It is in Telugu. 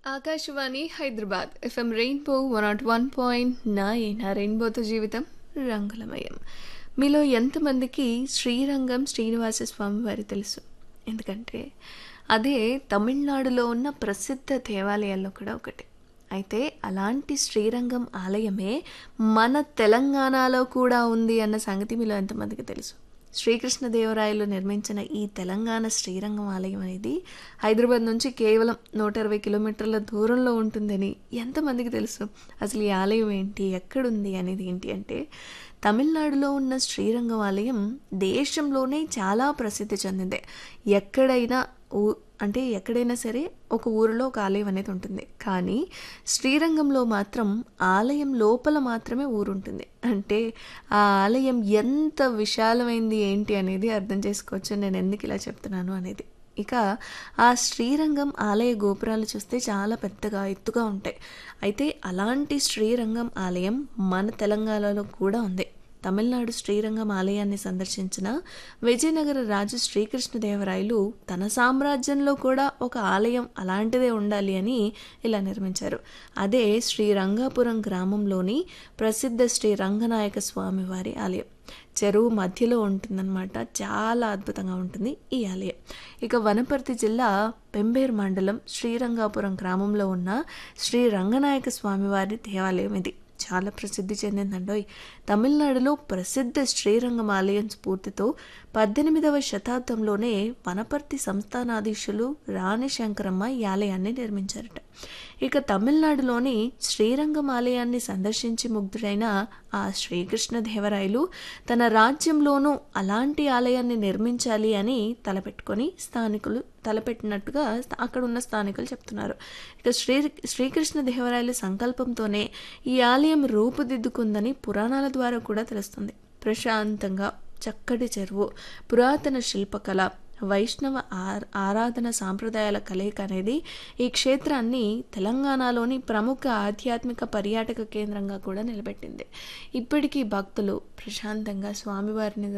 Akashvani Hyderabad FM rainbow one naught one point nine ఆ రెయిన్బోతో జీవితం రంగులమయం మీలో ఎంతమందికి శ్రీరంగం శ్రీనివాస స్వామి వారి తెలుసు ఎందుకంటే అదే తమిళనాడులో ఉన్న ప్రసిద్ధ దేవాలయాల్లో కూడా ఒకటి అయితే అలాంటి శ్రీరంగం ఆలయమే మన తెలంగాణలో కూడా ఉంది అన్న సంగతి మీలో ఎంతమందికి తెలుసు శ్రీకృష్ణదేవరాయలు నిర్మించిన ఈ తెలంగాణ శ్రీరంగం ఆలయం అనేది హైదరాబాద్ నుంచి కేవలం నూట ఇరవై కిలోమీటర్ల దూరంలో ఉంటుందని ఎంతమందికి తెలుసు అసలు ఈ ఆలయం ఏంటి ఎక్కడుంది అనేది ఏంటి అంటే తమిళనాడులో ఉన్న శ్రీరంగం ఆలయం దేశంలోనే చాలా ప్రసిద్ధి చెందింది ఎక్కడైనా ఊ అంటే ఎక్కడైనా సరే ఒక ఊరిలో ఒక ఆలయం అనేది ఉంటుంది కానీ శ్రీరంగంలో మాత్రం ఆలయం లోపల మాత్రమే ఊరు ఉంటుంది అంటే ఆ ఆలయం ఎంత విశాలమైంది ఏంటి అనేది అర్థం చేసుకోవచ్చు నేను ఎందుకు ఇలా చెప్తున్నాను అనేది ఇక ఆ శ్రీరంగం ఆలయ గోపురాలు చూస్తే చాలా పెద్దగా ఎత్తుగా ఉంటాయి అయితే అలాంటి శ్రీరంగం ఆలయం మన తెలంగాణలో కూడా ఉంది తమిళనాడు శ్రీరంగం ఆలయాన్ని సందర్శించిన విజయనగర రాజు శ్రీకృష్ణదేవరాయలు తన సామ్రాజ్యంలో కూడా ఒక ఆలయం అలాంటిదే ఉండాలి అని ఇలా నిర్మించారు అదే శ్రీరంగాపురం గ్రామంలోని ప్రసిద్ధ శ్రీ రంగనాయక స్వామి వారి ఆలయం చెరువు మధ్యలో ఉంటుందన్నమాట చాలా అద్భుతంగా ఉంటుంది ఈ ఆలయం ఇక వనపర్తి జిల్లా పెంబేరు మండలం శ్రీరంగాపురం గ్రామంలో ఉన్న శ్రీ రంగనాయక స్వామివారి దేవాలయం ఇది చాలా ప్రసిద్ధి చెందిందండోయ్ తమిళనాడులో ప్రసిద్ధ శ్రీరంగం ఆలయం స్ఫూర్తితో పద్దెనిమిదవ శతాబ్దంలోనే వనపర్తి సంస్థానాధీశులు రాణి శంకరమ్మ ఈ ఆలయాన్ని నిర్మించారట ఇక తమిళనాడులోని శ్రీరంగం ఆలయాన్ని సందర్శించి ముగ్ధుడైన ఆ శ్రీకృష్ణదేవరాయలు తన రాజ్యంలోనూ అలాంటి ఆలయాన్ని నిర్మించాలి అని తలపెట్టుకొని స్థానికులు తలపెట్టినట్టుగా అక్కడ ఉన్న స్థానికులు చెప్తున్నారు ఇక శ్రీ శ్రీకృష్ణదేవరాయల సంకల్పంతోనే ఈ ఆలయం రూపుదిద్దుకుందని పురాణాల ద్వారా కూడా తెలుస్తుంది ప్రశాంతంగా చక్కటి చెరువు పురాతన శిల్పకళ వైష్ణవ ఆరాధన సాంప్రదాయాల కలయిక అనేది ఈ క్షేత్రాన్ని తెలంగాణలోని ప్రముఖ ఆధ్యాత్మిక పర్యాటక కేంద్రంగా కూడా నిలబెట్టింది ఇప్పటికీ భక్తులు ప్రశాంతంగా స్వామివారిని